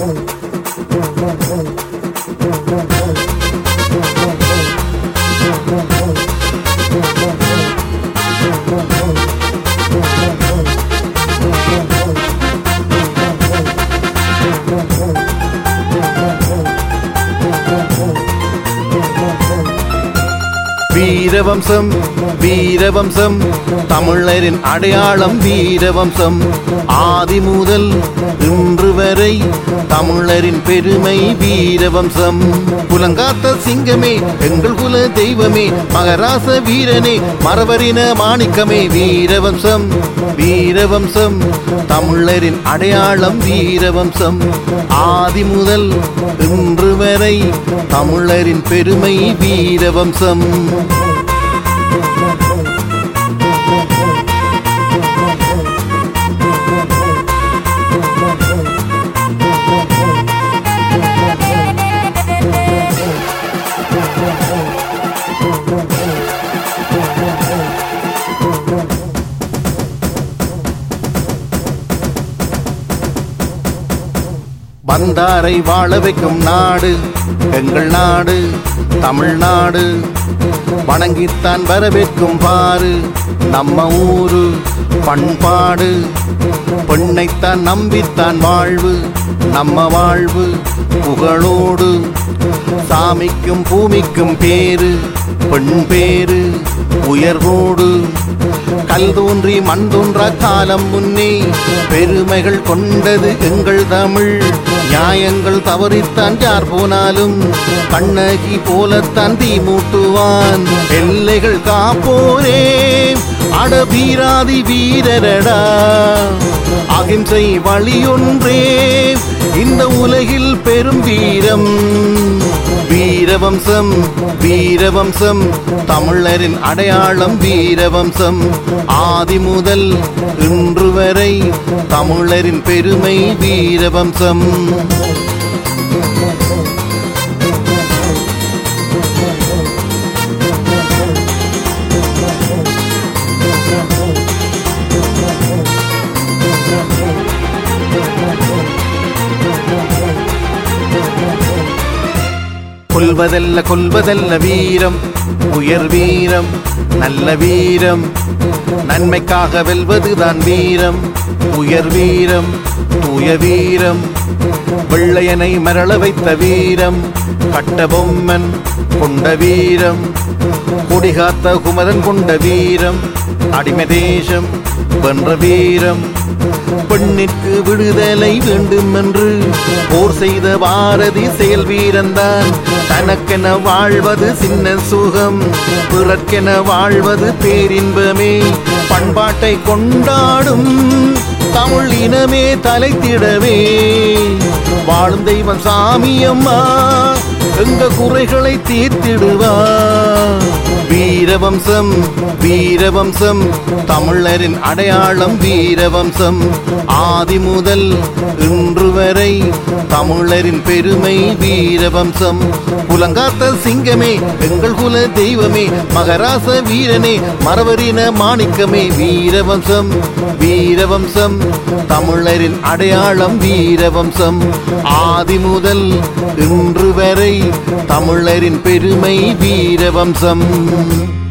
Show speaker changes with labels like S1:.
S1: வீரவம்சம் வீரவம்சம் தமிழரின் அடையாளம் வீரவம்சம் ஆதி முதல் இன்று வரை தமிழரின் பெருமை வீரவம்சம் புலங்காத்த சிங்கமே எங்கள் குல தெய்வமே மகராச வீரனே மரபரின மாணிக்கமே வீரவம்சம் வீரவம்சம் தமிழரின் அடையாளம் வீரவம்சம் ஆதி முதல் இன்று வரை தமிழரின் பெருமை வீரவம்சம் வந்தாரை வாழ வைக்கும் நாடு எங்கள் நாடு தமிழ்நாடு வணங்கித்தான் வரவேற்கும் பாரு நம்ம ஊரு பண்பாடு பெண்ணைத்தான் நம்பித்தான் வாழ்வு நம்ம வாழ்வு புகழோடு சாமிக்கும் பூமிக்கும் பேரு பெண் பேரு உயர்வோடு கல் தோன்றி மண் தோன்றா காலம் முன்னே பெருமைகள் கொண்டது எங்கள் தமிழ் நியாயங்கள் தவறித்தான் யார் போனாலும் கண்ணகி போலத்தான் தீ மூட்டுவான் எல்லைகள் காப்போரே அட வீராதி வீரரடா அகிம்சை வழியொன்றே இந்த உலகில் பெரும் வீரம் வீரவம்சம் வீரவம்சம் தமிழரின் அடையாளம் வீரவம்சம் ஆதி முதல் இன்று வரை தமிழரின் பெருமை வீரவம்சம் கொல்வதல்ல கொல்வதல்ல வீரம் உயர் வீரம் நல்ல வீரம் நன்மைக்காக வெல்வதுதான் வீரம் உயர் வீரம் தூய வீரம் வெள்ளையனை மரள வைத்த வீரம் கட்ட பொம்மன் கொண்ட வீரம் கொடிகாத்த குமரன் கொண்ட வீரம் அடிமை தேசம் வென்ற வீரம் பெண்ணிற்கு விடுதலை வேண்டும் என்று போர் செய்த பாரதி செயல் வீரன்தான் தனக்கென வாழ்வது சின்ன சுகம் பிறர்க்கென வாழ்வது பேரின்பமே பண்பாட்டை கொண்டாடும் தமிழ் இனமே தலைத்திடவே வாழும் தெய்வம் சாமியம்மா எங்க குறைகளை தீர்த்திடுவா வீரவம்சம் வீரவம்சம் தமிழரின் அடையாளம் வீரவம்சம் ஆதி முதல் இன்று வரை தமிழரின் பெருமை வீரவம்சம் புலங்காத்த சிங்கமே எங்கள் குல தெய்வமே மகராச வீரனே மரவரின மாணிக்கமே வீரவம்சம் வீரவம்சம் தமிழரின் அடையாளம் வீரவம்சம் ஆதி முதல் இன்று வரை தமிழரின் பெருமை வீரவம்சம்